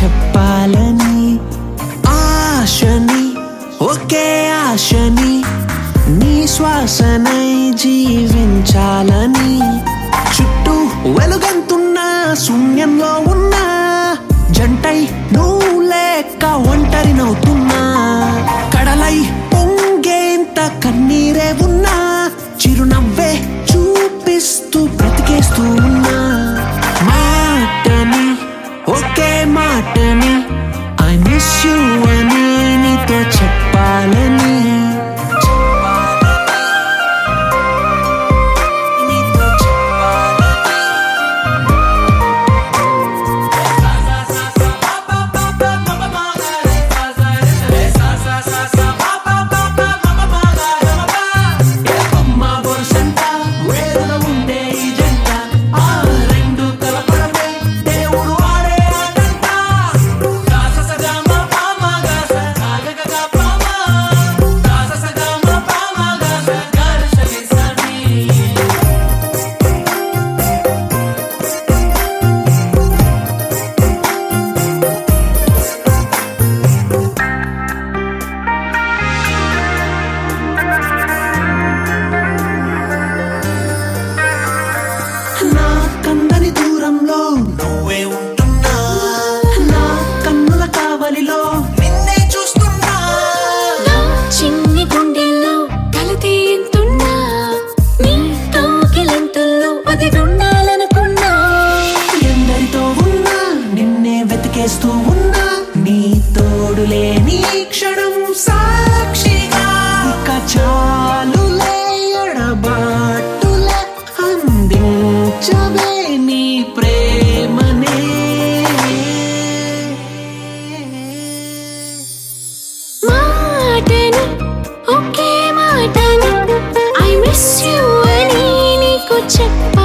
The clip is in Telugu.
చెప్పాలని ఆశని ఒకే ఆశని నీ శ్వాసనై జీవించాలని చుట్టూ వెలుగంతున్న శూన్యంలో ఉన్నా జంటై నువ్వు లేక ఒంటరినవుతున్నా కడలై పొంగేంత కన్నీరే ఉన్నా చిరునవ్వే చూపిస్తూ బ్రతికేస్తూ ఉన్నా మాటని ఒకే మాటని ఐ మిస్ యూ అని నీతో చెప్పాలని నీతో చెప్పాలని అమ్మ బొరుసంట వేరున ఉండే ఈ జంట ఆ రెండు కలపడమే దేవుడు ఆడే ఆటంట గాస సగమ పామ గాస ఆగగగ పామ గాస సగమ పామ గాస గర్సని సని నా కందని దూరంలో నువ్వే ఉంటున్నా నా కన్నుల కావలిలో నిన్నే చూస్తున్నా నా చిన్ని గుండెల్లో కలితే ఎంతున్నా నీ కౌగిలింతల్లో అది ఉండాలనుకున్నా ఎందరితో ఉన్నా నిన్నే వెతికేస్తూ ఉన్నా నీ తోడులే నీ క్షణం సాక్షిగా ఇక చాలులే ఎడబాటులే అందించవే నీ ప్రేమనే మాటని ఒకే మాటని ఐ మిస్ యూ అని నీకు చెప్ప